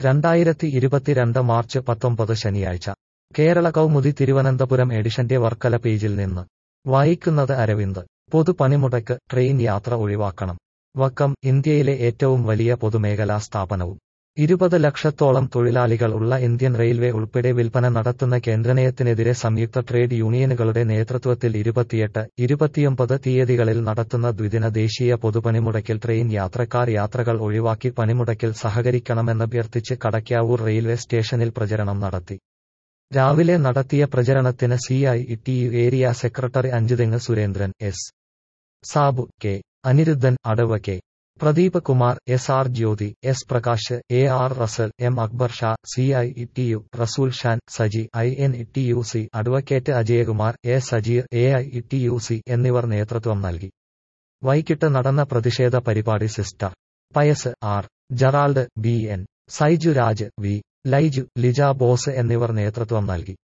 രണ്ടായിരത്തി ഇരുപത്തിരണ്ട് മാർച്ച് പത്തൊമ്പത് ശനിയാഴ്ച കേരള കൗമുദി തിരുവനന്തപുരം എഡിഷന്റെ വർക്കല പേജിൽ നിന്ന് വായിക്കുന്നത് അരവിന്ദ് പൊതുപണിമുടക്ക് ട്രെയിൻ യാത്ര ഒഴിവാക്കണം വക്കം ഇന്ത്യയിലെ ഏറ്റവും വലിയ പൊതുമേഖലാ സ്ഥാപനവും ഇരുപത് ലക്ഷത്തോളം തൊഴിലാളികൾ ഉള്ള ഇന്ത്യൻ റെയിൽവേ ഉൾപ്പെടെ വിൽപ്പന നടത്തുന്ന കേന്ദ്രനയത്തിനെതിരെ സംയുക്ത ട്രേഡ് യൂണിയനുകളുടെ നേതൃത്വത്തിൽ ഇരുപത്തിയെട്ട് ഇരുപത്തിയൊമ്പത് തീയതികളിൽ നടത്തുന്ന ദ്വിദിന ദേശീയ പൊതുപണിമുടക്കിൽ ട്രെയിൻ യാത്രക്കാർ യാത്രകൾ ഒഴിവാക്കി പണിമുടക്കിൽ സഹകരിക്കണമെന്നഭ്യർത്ഥിച്ച് കടയ്ക്കാവൂർ റെയിൽവേ സ്റ്റേഷനിൽ പ്രചരണം നടത്തി രാവിലെ നടത്തിയ പ്രചരണത്തിന് C I T U area secretary Anchuthengu Surendran S Sabu K Aniruddhan അടവ K Pradeep Kumar S R Jyothi S Prakash A R Rasal M Akbar Shah C I T U Rasool Shan Saji I N T U C advocate Ajayakumar A Sajeer A I T U C എന്നിവർ നേതൃത്വം നൽകി വൈകിട്ട് നടന്ന പ്രതിഷേധ പരിപാടി sister Pius R Gerald B N Saiju Raj V Laiju Lija boss എന്നിവർ നേതൃത്വം നൽകി